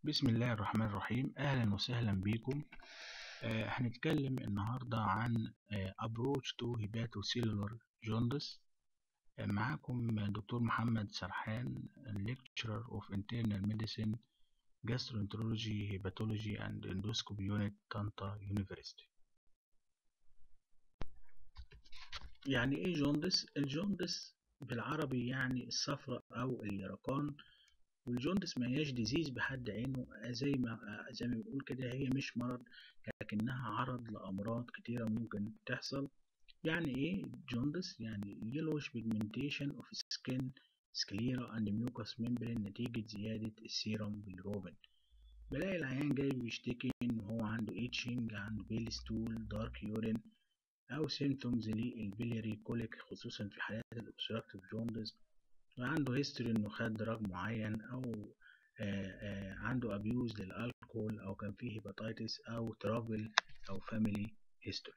بسم الله الرحمن الرحيم أهلا وسهلا بكم آه هنتكلم النهاردة عن آه approach to hepatocellular jaundice آه معاكم دكتور محمد سرحان lecturer of internal medicine gastroenterology hepatology and endoscopy unit طنطا University يعني ايه جوندس الجوندس بالعربي يعني الصفرة او اليرقان والجوندس ما هياش ديزيز بحد عينه زي ما زي ما بنقول كده هي مش مرض لكنها عرض لأمراض كتيرة ممكن تحصل يعني ايه جوندس يعني yellowish pigmentation of skin sclera and mucous membrane نتيجة زيادة السيرم بالروبين بلاقي العيان جاي بيشتكي ان هو عنده itching عنده بيل ستول دارك يورين او symptoms للبيليري كوليك خصوصا في حالات الobstructive جوندس وعنده هيستوري انه خد دراج معين او آآ آآ عنده ابيوز للالكول او كان فيه هيباتيتس او ترافل او فاميلي هيستوري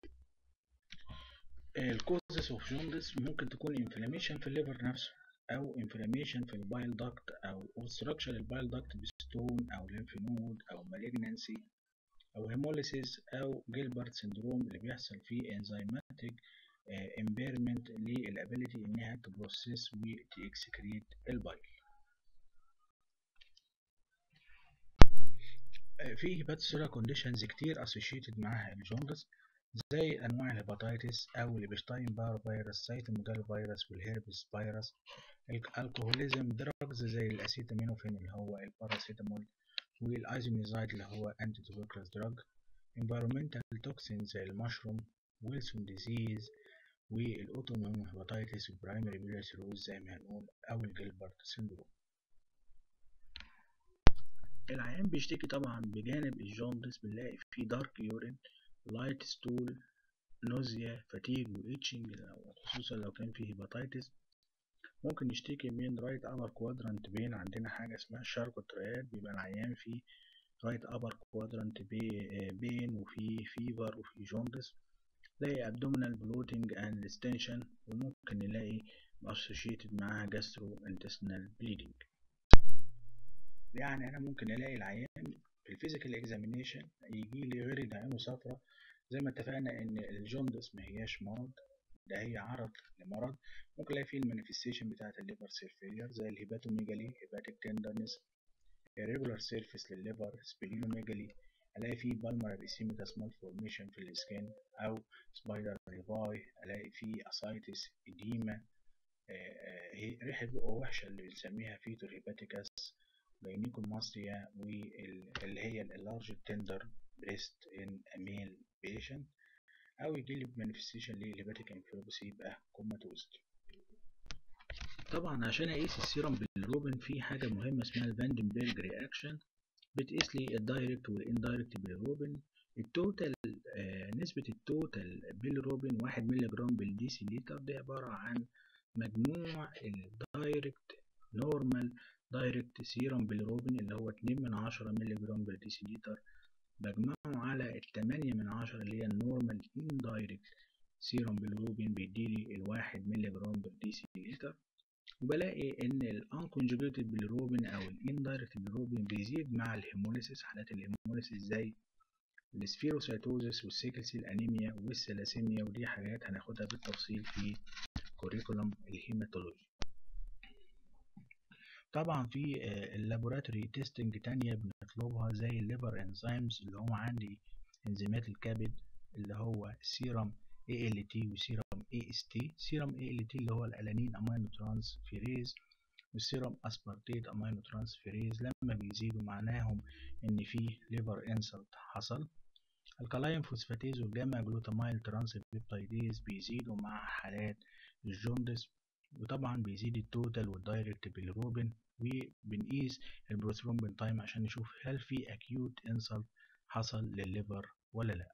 الكوزس اوف جوندس ممكن تكون انفلاميشن في الليفر نفسه او انفلاميشن في البايل داكت او اوبستراكشن البايل داكت بستون او ليمف نود او مالجنانسي او هيموليسيس او جيلبرت سندروم اللي بيحصل فيه انزيماتيك امبيرمنت للابيليتي انها تبروسيس وتكسكريت البايل في هيباتوسيلر كونديشنز كتير اسوشيتد معاها الجوندس زي انواع الهيباتيتس او البشتاين بار فيروس سايتوميجالو فيروس والهيربس فيروس الكحوليزم دراجز زي الاسيتامينوفين اللي هو الباراسيتامول والايزوميزايد اللي هو انتي توبركلوز دراج environmental toxins زي المشروم ويلسون ديزيز والاوتوميون هيباتيتس والبرايمري بيلر سيروز زي ما هنقول او الجيلبرت سيندروم العيان بيشتكي طبعا بجانب الجوندس بنلاقي فيه دارك يورين لايت ستول نوزيا فاتيج وإيتشنج خصوصا لو كان فيه هيباتيتس ممكن يشتكي من رايت ابر كوادرانت بين عندنا حاجة اسمها الشاركوتريات بيبقى العيان فيه رايت ابر كوادرانت بين وفي فيفر وفي جوندس نلاقي abdominal bloating and distension وممكن نلاقي associated معاها gastrointestinal bleeding يعني أنا ممكن ألاقي العيان في الفيزيكال اكزامينيشن يجي لي غير عينه صفرة زي ما اتفقنا إن الجوندس ما هياش مرض ده هي عرض لمرض ممكن الاقي فيه المانيفستيشن بتاعة الليفر سيل فيلير زي الهيباتوميجالي هيباتيك تندرنس irregular surface للليفر سبلينوميجالي الاقي فيه بالمر ابيسيميكا سمول فورميشن في السكين او سبايدر ريفاي الاقي فيه اسايتس اديما ريحه بقه وحشه اللي بنسميها فيتور هيباتيكاس جاينيكوماستيا واللي هي اللارج تندر بريست ان اميل بيشنت او يجيلي بمانيفستيشن للهيباتيك انفلوبسي يبقى كوماتوز طبعا عشان اقيس السيرم بالروبين في حاجه مهمه اسمها الفاندنبرج رياكشن بتقيس لي الدايركت والاندايركت بالروبين التوتال آه نسبة التوتال بالروبين واحد مللي جرام بالديسي لتر دي عبارة عن مجموع الدايركت نورمال دايركت سيرم بالروبين اللي هو اتنين من عشرة مللي جرام بالديسي لتر بجمعه على التمانية من عشرة اللي هي النورمال اندايركت سيرم بالروبين بيديلي الواحد مللي جرام بالديسي لتر وبلاقي ان الانكونجوجيتد بالروبين او الاندايركت بالروبين بيزيد مع الهيموليسيس حالات الهيموليسيس زي السفيروسايتوزس والسيكل سيل انيميا والثلاسيميا ودي حاجات هناخدها بالتفصيل في كوريكولم الهيماتولوجي طبعا في اللابوراتوري تيستنج تانية بنطلبها زي الليفر انزيمز اللي هم عندي انزيمات الكبد اللي هو سيرم ALT وسيرم AST سيرم ALT اللي هو الألانين أمينو ترانسفيريز والسيرم أسبارتيت أمينو ترانسفيريز لما بيزيدوا معناهم إن في ليفر انسلت حصل الكلاين فوسفاتيز والجاما جلوتامايل ترانسبيبتايديز بيزيدوا مع حالات الجوندس وطبعا بيزيد التوتال والدايركت بالروبين وبنقيس البروثرومبين تايم عشان نشوف هل في اكيوت انسلت حصل للليفر ولا لا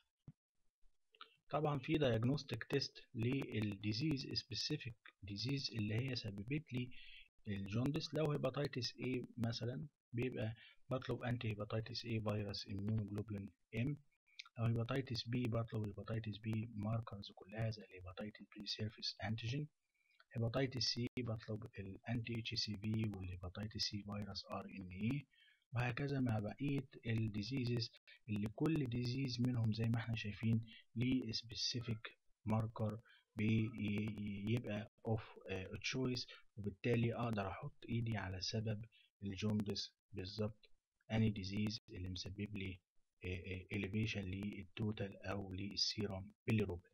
طبعا في diagnostic تيست للديزيز سبيسيفيك ديزيز اللي هي سببت لي الجوندس لو هيباتيتس A مثلا بيبقى بطلب انتي هيباتيتس A فيروس immunoglobulin M او هيباتيتس B بطلب هيباتيتس B ماركرز كلها زي الهيباتيتس B سيرفيس انتيجين هيباتيتس C بطلب الانتي اتش سي في والهيباتيتس C فيروس ار ان اي وهكذا مع بقية الديزيزز اللي كل ديزيز منهم زي ما احنا شايفين ليه سبيسيفيك ماركر بيبقى اوف تشويس وبالتالي اقدر احط ايدي على سبب الجوندس بالظبط اني ديزيز اللي مسبب لي elevation للتوتال او للسيروم bilirubin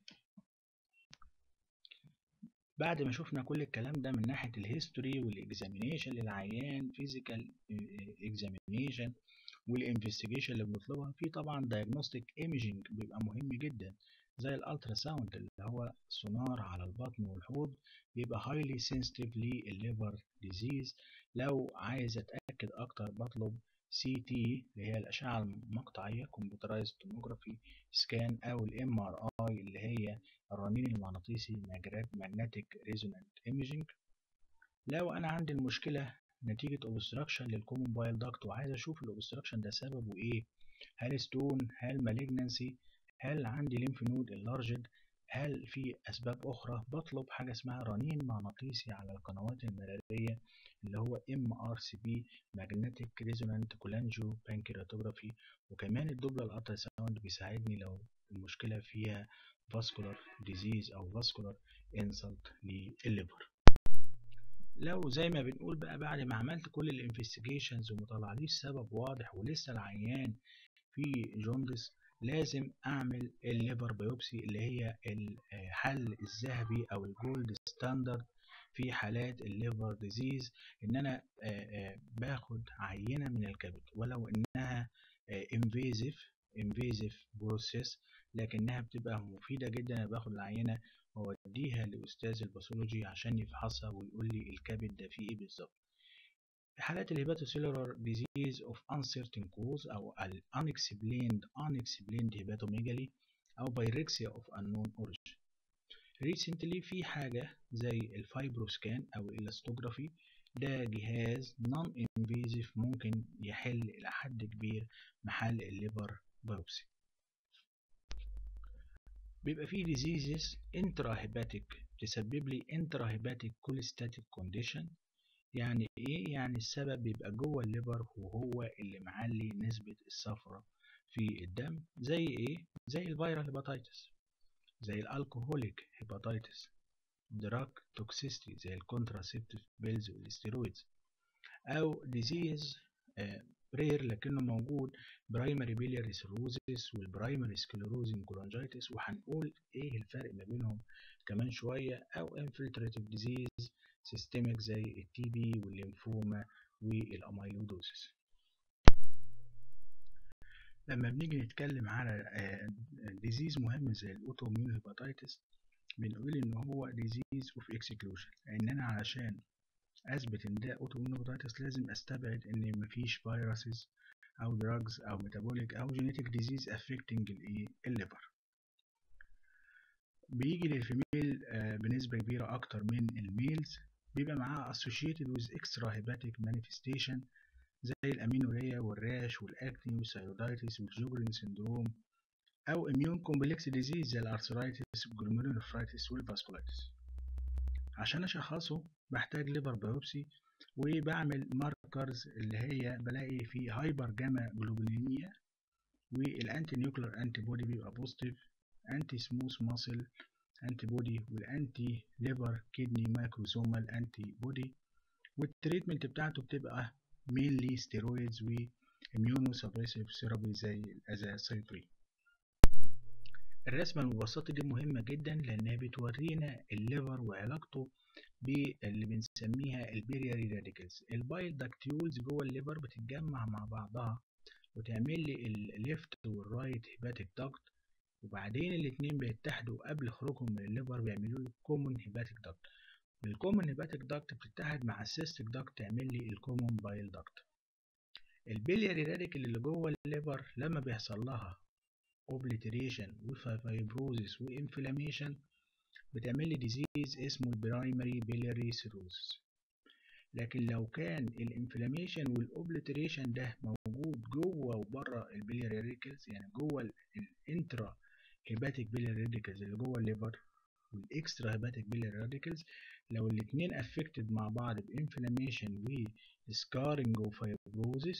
بعد ما شفنا كل الكلام ده من ناحيه الهيستوري والاكزامينيشن للعيان فيزيكال اكزامينيشن والانفستيجيشن اللي بنطلبها في طبعا دايجنوستيك ايميجنج بيبقى مهم جدا زي الالترا ساوند اللي هو سونار على البطن والحوض بيبقى هايلي سنسيتيف للليفر ديزيز لو عايز اتاكد اكتر بطلب سي تي اللي هي الاشعه المقطعيه كمبيوترايزد توموجرافي سكان او الام ار اي اللي هي الرنين المغناطيسي ماجنتيك ريزونانت ايميجنج لو انا عندي المشكله نتيجه اوبستراكشن للكومون بايل داكت وعايز اشوف الاوبستراكشن ده سببه ايه هل ستون هل مالجنسي هل عندي ليمف نود اللارجد هل في اسباب اخرى بطلب حاجه اسمها رنين مغناطيسي على القنوات المراريه اللي هو ام ار سي بي ماجنتيك ريزونانت كولانجيو بانكيراتوجرافي وكمان الدوبلر الالترا ساوند بيساعدني لو المشكله فيها فاسكولار ديزيز او فاسكولار انسلت للليفر لو زي ما بنقول بقى بعد ما عملت كل الانفستيجيشنز ومطلعليش سبب واضح ولسه العيان في جوندس لازم اعمل الليفر بايوبسي اللي هي الحل الذهبي او الجولد ستاندرد في حالات الليفر ديزيز ان انا باخد عينه من الكبد ولو انها انفيزيف انفيزيف بروسيس لكنها بتبقى مفيده جدا انا باخد العينه واوديها لاستاذ الباثولوجي عشان يفحصها ويقول لي الكبد ده فيه ايه بالظبط في حالات الهيباتوسيلولار ديزيز اوف uncertain cause او ال unexplained unexplained hepatomegaly او pyrexia of unknown origin recently في حاجة زي الفايبروسكان او الاستوجرافي ده جهاز non invasive ممكن يحل الى حد كبير محل الليفر بايوبسي بيبقى فيه diseases intrahepatic تسبب لي intrahepatic cholestatic condition يعني ايه يعني السبب بيبقى جوه الليفر وهو اللي معلي نسبة الصفرة في الدم زي ايه زي الفيرال هيباتيتس زي الالكوهوليك هيباتيتس دراج توكسيستي زي الكونتراسيبتيف بيلز والاستيرويدز او ديزيز رير لكنه موجود برايمري بيلياري سيروزيس والبرايمري سكليروزين كولانجايتس وهنقول ايه الفرق ما بينهم كمان شويه او انفلتراتيف ديزيز سيستميك زي التي بي والليمفوما والاميلودوسيس لما بنيجي نتكلم على ديزيز مهم زي الاوتوميون هيباتيتس بنقول ان هو ديزيز اوف اكسكلوجن ان انا علشان اثبت ان ده اوتوميون هيباتيتس لازم استبعد ان مفيش فيروسز او دراجز او ميتابوليك او جينيتك ديزيز افكتنج الايه الليفر بيجي للفيميل بنسبة كبيرة أكتر من الميلز بيبقى معاه associated with extra hepatic manifestation زي الأمينوريا والراش والأكني والثايرويدايتس والجوجرين سندروم أو immune complex disease زي الأرثرايتس والجلوميرولوفرايتس والفاسكولايتس عشان أشخصه بحتاج ليفر بايوبسي وبعمل ماركرز اللي هي بلاقي فيه هايبر جاما جلوبولينيا والانتي نيوكلير انتي بودي بيبقى بوزيتيف انتي سموث ماسل انتي بودي والانتي ليفر كيدني مايكروسومال انتي بودي والتريتمنت بتاعته بتبقى مينلي ستيرويدز واميونو سبريسيف ثيرابي زي الازاسيترين الرسمة المبسطة دي مهمة جدا لأنها بتورينا الليفر وعلاقته باللي بنسميها البيرياري راديكلز البايل داكتيولز جوه الليفر بتتجمع مع بعضها وتعمل لي الليفت والرايت هيباتيك داكت وبعدين الاتنين بيتحدوا قبل خروجهم من الليفر بيعملوا لي كومون هيباتيك داكت الكومون هيباتيك داكت بتتحد مع السيستيك داكت تعمل لي الكومون بايل داكت البيلياري راديكل اللي جوه الليفر لما بيحصل لها اوبليتريشن وفايبروزيس وانفلاميشن بتعمل لي ديزيز اسمه البرايمري بيلياري سيروزس لكن لو كان الانفلاميشن والاوبليتريشن ده موجود جوه وبره البيلياري راديكلز يعني جوه الانترا هيباتيك بيلياري راديكلز اللي جوه الليفر والاكسترا هيباتيك بيلياري راديكلز لو الاتنين افكتد مع بعض بانفلاميشن وسكارنج وفايبروزيس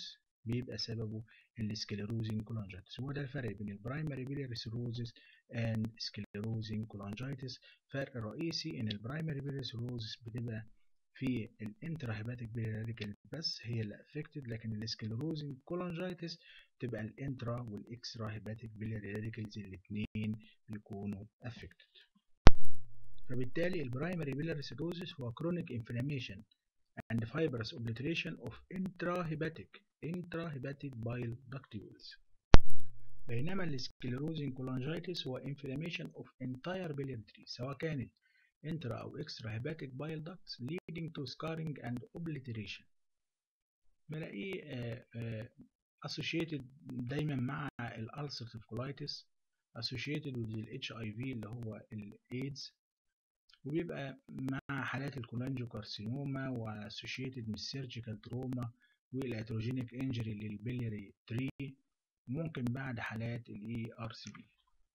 بيبقى سببه السكليروزين كولانجيتس هو ده الفرق بين البرايمري بيلياري سيروزس اند سكليروزين كولانجيتس فرق رئيسي ان البرايمري بيلياري سيروزس بتبقى في الانترا هيباتيك بيلياريكال بس هي اللي افكتد لكن السكليروزين كولانجيتس تبقى الانترا والاكسترا هيباتيك بيلياريكالز الاثنين بيكونوا افكتد فبالتالي البرايمري بيلياري سيروزس هو chronic inflammation and fibrous obliteration of intrahepatic intrahepatic bile ductules بينما السكليروزين كولانجيتس هو inflammation of entire biliary tree سواء كانت intra أو extra hepatic bile ducts leading to scarring and obliteration بلاقيه associated دايما مع الالسرتيف colitis associated with ال HIV اللي هو الايدز وبيبقى مع حالات الكولانجوكارسينوما واسوشيتد من السيرجيكال تروما والاتروجينيك انجري للبليري تري ممكن بعد حالات الاي ار سي بي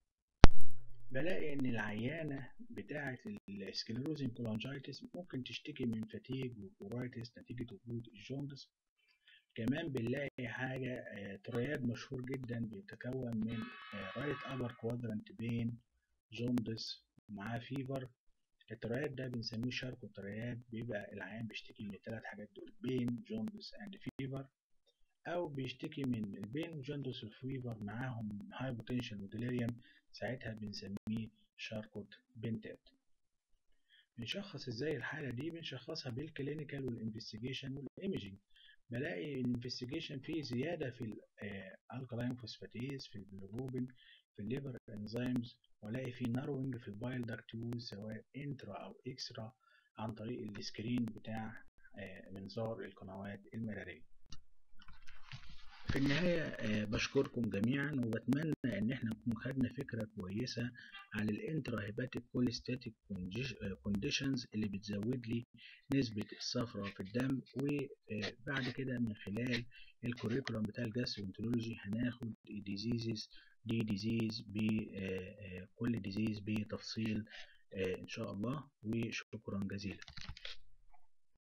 بلاقي ان العيانه بتاعه السكليروزين كولانجايتس ممكن تشتكي من فتيج وبورايتس نتيجه وجود الجوندس كمان بنلاقي حاجة ترياد مشهور جدا بيتكون من رايت ابر كوادرانت بين جوندس ومعاه فيفر الترياد ده بنسميه شاركو ترياد بيبقى العيان بيشتكي من الثلاث حاجات دول بين جوندس اند فيفر او بيشتكي من البين وجوندس والفيفر معاهم هايبوتنشن وديليريوم ساعتها بنسميه شاركوت بنتات بنشخص ازاي الحالة دي بنشخصها بالكلينيكال والانفستيجيشن والايميجينج بلاقي الانفستيجيشن فيه زيادة في الالكالاين فوسفاتيز في البيلروبين في الليفر انزيمز والاقي فيه ناروينج في البايل داكتوز سواء انترا او اكسترا عن طريق السكرين بتاع منظار القنوات المرارية في النهاية بشكركم جميعا وبتمنى ان احنا نكون خدنا فكرة كويسة عن الانترا هيباتيك كوليستاتيك كونديشنز اللي بتزود لي نسبة الصفرة في الدم وبعد كده من خلال الكوريكولوم بتاع الجاسترونتولوجي هناخد ديزيزز دي ديزيز بكل ديزيز بتفصيل ان شاء الله وشكرا جزيلا